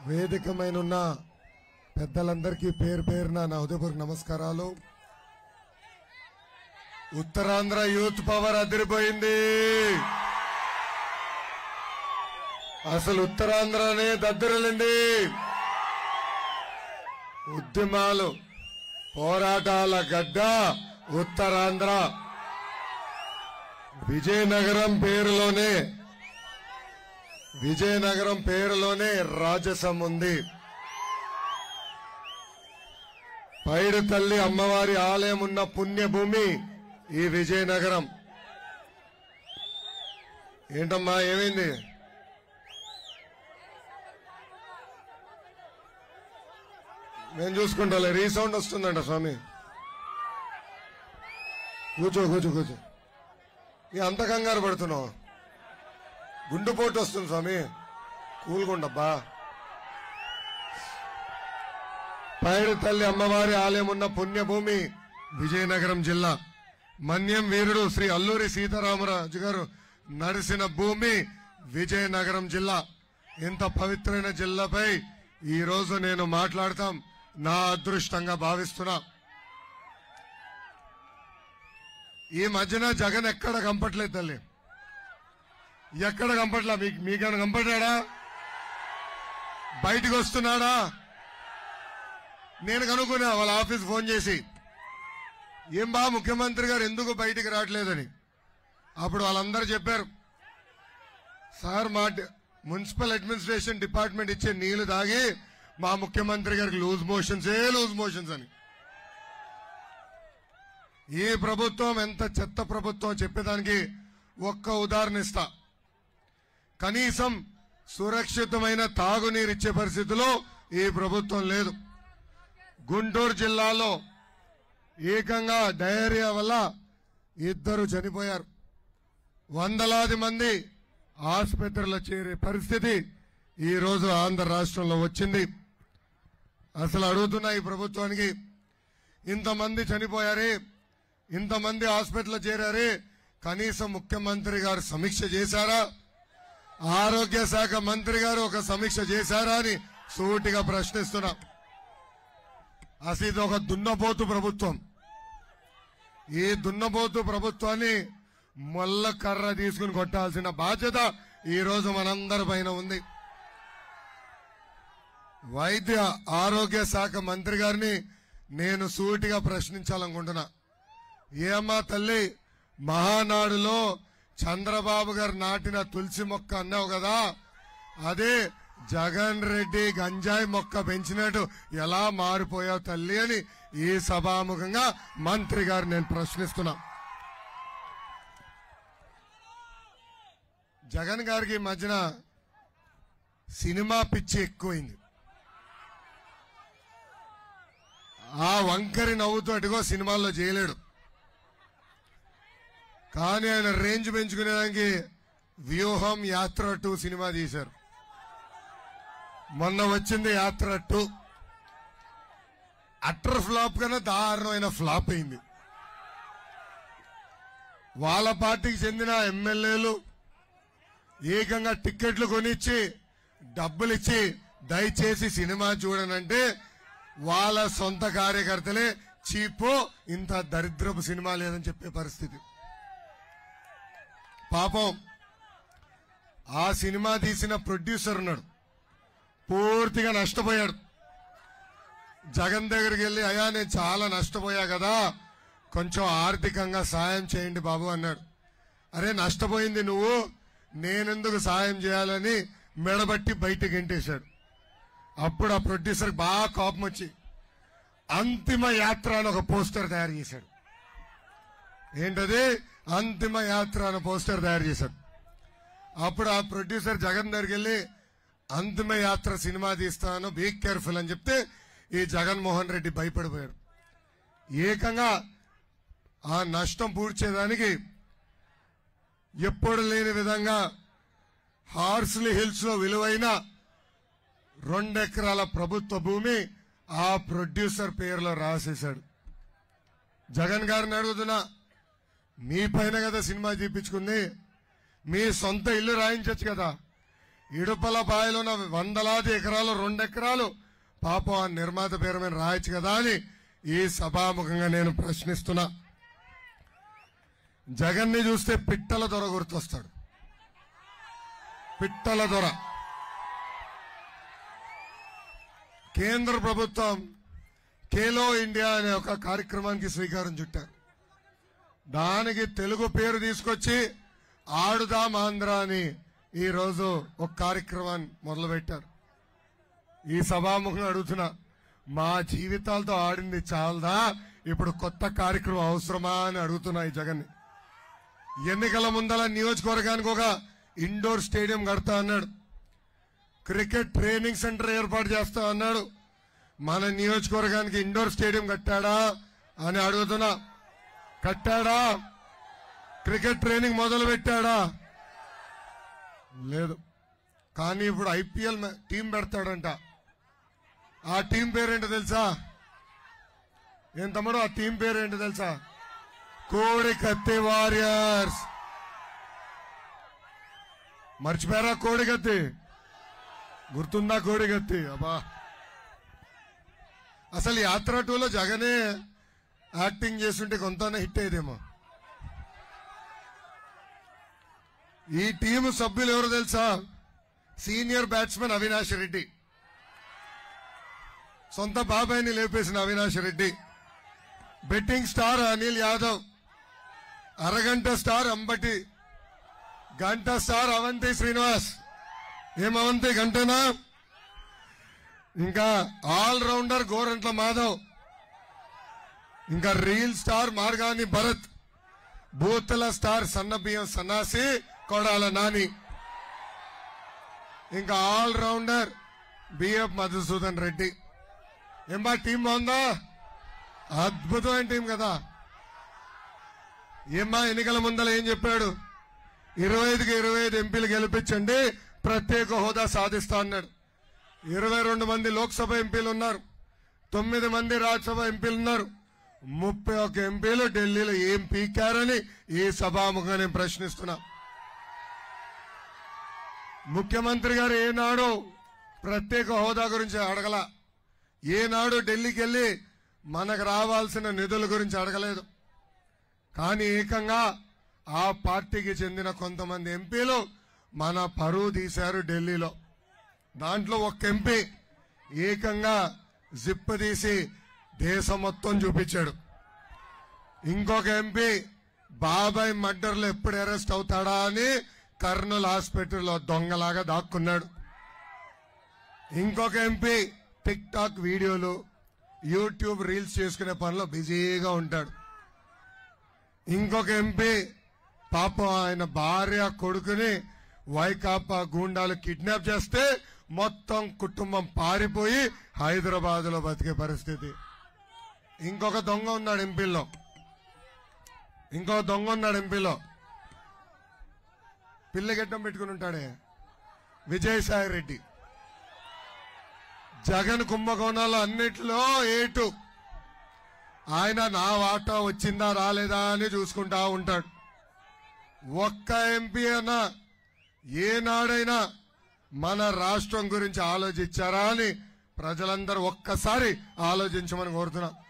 వేదికమైనున్న పెద్దలందరికీ పేరు పేరున నా హృదయపూర్వక నమస్కారాలు ఉత్తరాంధ్ర యూత్ పవర్ అదిరిపోయింది అసలు ఉత్తరాంధ్రనే దద్దరిల్లింది ఉద్యమాలు పోరాటాల గడ్డ ఉత్తరాంధ్ర విజయనగరం పేరులోనే విజయనగరం పేరులోనే రాజసం ఉంది పైడి తల్లి అమ్మవారి ఆలయం ఉన్న పుణ్యభూమి ఈ విజయనగరం ఏంటమ్మా ఏమైంది నేను చూసుకుంటా రీసౌండ్ వస్తుందంట స్వామి కూర్చో కూర్చో కూర్చో ఈ అంత కంగారు పడుతున్నావు గుండుపోటు వస్తుంది స్వామి కూలుగుండబ్బా పైడి తల్లి అమ్మవారి ఆలయం ఉన్న పుణ్యభూమి విజయనగరం జిల్లా మన్యం వీరుడు శ్రీ అల్లూరి సీతారామరాజు గారు నడిసిన భూమి విజయనగరం జిల్లా ఇంత పవిత్రమైన జిల్లాపై ఈ రోజు నేను మాట్లాడతాం నా అదృష్టంగా భావిస్తున్నా ఈ మధ్యన జగన్ ఎక్కడ కంపట్లేదు తల్లి ఎక్కడ కంపట్లా మీకు మీకైనా కంపట్టాడా బయటికి వస్తున్నాడా నేను కనుక్కున్నా వాళ్ళ ఆఫీస్ ఫోన్ చేసి ఏం బా ముఖ్యమంత్రి గారు ఎందుకు బయటికి రావట్లేదని అప్పుడు వాళ్ళందరూ చెప్పారు సార్ మా డి- మున్సిపల్ అడ్మినిస్ట్రేషన్ డిపార్ట్మెంట్ ఇచ్చే నీళ్లు తాగి మా ముఖ్యమంత్రి గారికి లూజ్ మోషన్స్ ఏ లూజ్ మోషన్స్ అని ఈ ప్రభుత్వం ఎంత చెత్త ప్రభుత్వం చెప్పేదానికి ఒక్క ఉదాహరణ ఇస్తా కనీసం సురక్షితమైన తాగునీరు ఇచ్చే పరిస్థితిలో ఈ ప్రభుత్వం లేదు గుంటూరు జిల్లాలో ఏకంగా డయేరియా వల్ల ఇద్దరు చనిపోయారు వందలాది మంది ఆసుపత్రిలో చేరే పరిస్థితి ఈ రోజు ఆంధ్ర రాష్ట్రంలో వచ్చింది అసలు అడుగుతున్నా ఈ ప్రభుత్వానికి ఇంతమంది చనిపోయారే ఇంతమంది హాస్పిటల్లో చేరారే కనీసం ముఖ్యమంత్రి గారు సమీక్ష చేశారా ఆరోగ్య శాఖ మంత్రి గారు ఒక సమీక్ష చేశారా అని సూటిగా ప్రశ్నిస్తున్నా అసలు ఇది ఒక దున్నపోతు ప్రభుత్వం ఈ దున్నపోతు ప్రభుత్వాన్ని మొల్ల కర్ర తీసుకుని కొట్టాల్సిన బాధ్యత ఈ రోజు మనందరి పైన ఉంది వైద్య ఆరోగ్య శాఖ మంత్రి గారిని నేను సూటిగా ప్రశ్నించాలనుకుంటున్నా ఏమ్మా తల్లి మహానాడులో చంద్రబాబు గారు నాటిన తులసి మొక్క అన్నావు కదా అదే జగన్ రెడ్డి గంజాయి మొక్క పెంచినట్టు ఎలా మారిపోయావు తల్లి అని ఈ సభాముఖంగా మంత్రి గారు నేను ప్రశ్నిస్తున్నా జగన్ గారికి ఈ మధ్యన సినిమా పిచ్చి ఎక్కువైంది ఆ వంకరి నవ్వుతో అటుగో సినిమాల్లో చేయలేడు కానీ ఆయన రేంజ్ పెంచుకునేదానికి వ్యూహం యాత్ర టూ సినిమా తీశారు మొన్న వచ్చింది యాత్ర టూ అట్టర్ ఫ్లాప్ కన్నా దారుణమైన ఫ్లాప్ అయింది వాళ్ళ పార్టీకి చెందిన ఎమ్మెల్యేలు ఏకంగా టిక్కెట్లు కొనిచ్చి డబ్బులు ఇచ్చి దయచేసి సినిమా చూడనంటే వాళ్ళ సొంత కార్యకర్తలే చీపో ఇంత దరిద్రపు సినిమా లేదని చెప్పే పరిస్థితి పాపం ఆ సినిమా తీసిన ప్రొడ్యూసర్ ఉన్నాడు పూర్తిగా నష్టపోయాడు జగన్ దగ్గరికి వెళ్ళి అయ్యా నేను చాలా నష్టపోయా కదా కొంచెం ఆర్థికంగా సాయం చేయండి బాబు అన్నాడు అరే నష్టపోయింది నువ్వు నేనెందుకు సాయం చేయాలని మెడబట్టి బయటికి గెంటేశాడు అప్పుడు ఆ ప్రొడ్యూసర్ బాగా కోపం వచ్చి అంతిమ యాత్ర అని ఒక పోస్టర్ తయారు చేశాడు ఏంటది అంతిమ యాత్ర అని పోస్టర్ తయారు చేశాడు అప్పుడు ఆ ప్రొడ్యూసర్ జగన్ దగ్గరికి వెళ్ళి అంతిమ యాత్ర సినిమా తీస్తాను బీ కేర్ఫుల్ అని చెప్తే ఈ జగన్మోహన్ రెడ్డి భయపడిపోయాడు ఏకంగా ఆ నష్టం పూడ్చేదానికి ఎప్పుడు లేని విధంగా హార్స్లీ హిల్స్ లో విలువైన రెండెకరాల ప్రభుత్వ భూమి ఆ ప్రొడ్యూసర్ పేరులో రాసేశాడు జగన్ గారిని అడుగుతున్నా మీ పైన కదా సినిమా చూపించుకుంది మీ సొంత ఇల్లు రాయించవచ్చు కదా ఇడుపల బాయిలో ఉన్న వందలాది ఎకరాలు రెండు ఎకరాలు పాపం ఆ నిర్మాత పేరు మీద రాయొచ్చు కదా అని ఈ సభాముఖంగా నేను ప్రశ్నిస్తున్నా జగన్ని చూస్తే పిట్టల దొర గుర్తొస్తాడు పిట్టల దొర కేంద్ర ప్రభుత్వం ఖేలో ఇండియా అనే ఒక కార్యక్రమానికి శ్రీకారం చుట్టారు దానికి తెలుగు పేరు తీసుకొచ్చి ఆడుదాం ఆంధ్ర అని ఈ రోజు ఒక కార్యక్రమాన్ని మొదలుపెట్టారు ఈ సభాముఖంగా అడుగుతున్నా మా జీవితాలతో ఆడింది చాలదా ఇప్పుడు కొత్త కార్యక్రమం అవసరమా అని అడుగుతున్నా ఈ జగన్ని ఎన్నికల ముందల నియోజకవర్గానికి ఒక ఇండోర్ స్టేడియం కడతా అన్నాడు క్రికెట్ ట్రైనింగ్ సెంటర్ ఏర్పాటు చేస్తా అన్నాడు మన నియోజకవర్గానికి ఇండోర్ స్టేడియం కట్టాడా అని అడుగుతున్నా కట్టాడా క్రికెట్ ట్రైనింగ్ మొదలు పెట్టాడా లేదు కానీ ఇప్పుడు ఐపీఎల్ టీం పెడతాడంట ఆ టీం పేరేంటో తెలుసా ఏం తమ్ముడు ఆ టీం పేరేంటో తెలుసా కోడి కత్తి వారియర్స్ మర్చిపోయారా కోడి కత్తి గుర్తుందా కోడి కత్తి అబ్బా అసలు యాత్ర టూలో జగనే యాక్టింగ్ చేస్తుంటే కొంత హిట్ అయ్యేదేమో ఈ టీము సభ్యులు ఎవరు తెలుసా సీనియర్ బ్యాట్స్మెన్ అవినాష్ రెడ్డి సొంత బాబాయిని లేపేసిన అవినాష్ రెడ్డి బెట్టింగ్ స్టార్ అనిల్ యాదవ్ అరగంట స్టార్ అంబటి గంట స్టార్ అవంతి శ్రీనివాస్ ఏం అవంతి గంటనా ఇంకా ఆల్ రౌండర్ గోరంట్ల మాధవ్ ఇంకా రీల్ స్టార్ మార్గాని భరత్ బూతల స్టార్ సన్న బియ్యం సన్నాసి కొడాల నాని ఇంకా all rounder B F Madhusudan Reddy ఏమా టీం బాగుందా అద్భుతమైన టీం కదా ఏమ్మా ఎన్నికల ముందల ఏం చెప్పాడు ఇరవై ఐదుకి ఇరవై ఐదు ఎంపీలు గెలిపించండి ప్రత్యేక హోదా సాధిస్తా అన్నాడు ఇరవై రెండు మంది లోక్సభ ఎంపీలు ఉన్నారు తొమ్మిది మంది రాజ్యసభ ఎంపీలు ఉన్నారు ముప్పై ఒక్క ఎంపీలు ఢిల్లీలో ఏం పీకారని ఈ సభాముఖంగా నేను ప్రశ్నిస్తున్నా ముఖ్యమంత్రి గారు ఏనాడు ప్రత్యేక హోదా గురించి అడగల ఏనాడు ఢిల్లీకి వెళ్ళి మనకు రావాల్సిన నిధుల గురించి అడగలేదు కానీ ఏకంగా ఆ పార్టీకి చెందిన కొంతమంది ఎంపీలు మన పరువు తీశారు ఢిల్లీలో దాంట్లో ఒక ఎంపీ ఏకంగా జిప్ తీసి దేశం మొత్తం చూపించాడు ఇంకొక ఎంపీ బాబాయ్ మర్డర్లో ఎప్పుడు అరెస్ట్ అవుతాడా అని కర్నూలు హాస్పిటల్లో దొంగలాగా దాక్కున్నాడు ఇంకొక ఎంపీ టిక్ టాక్ వీడియోలు యూట్యూబ్ రీల్స్ చేసుకునే పనిలో బిజీగా ఉంటాడు ఇంకొక ఎంపీ పాపం ఆయన భార్య కొడుకుని వైకాపా గూండాలు కిడ్నాప్ చేస్తే మొత్తం కుటుంబం పారిపోయి హైదరాబాద్ లో బతికే పరిస్థితి ఇంకొక దొంగ ఉన్నాడు ఎంపీలో ఇంకో దొంగ ఉన్నాడు ఎంపీలో పిల్లగెట్టం పెట్టుకుని ఉంటాడే విజయసాయి రెడ్డి జగన్ కుంభకోణాలు అన్నిట్లో ఏటు ఆయన నా వాటా వచ్చిందా రాలేదా అని చూసుకుంటా ఉంటాడు ఒక్క ఎంపీ అయినా ఏనాడైనా మన రాష్ట్రం గురించి ఆలోచించారా అని ప్రజలందరూ ఒక్కసారి ఆలోచించమని కోరుతున్నా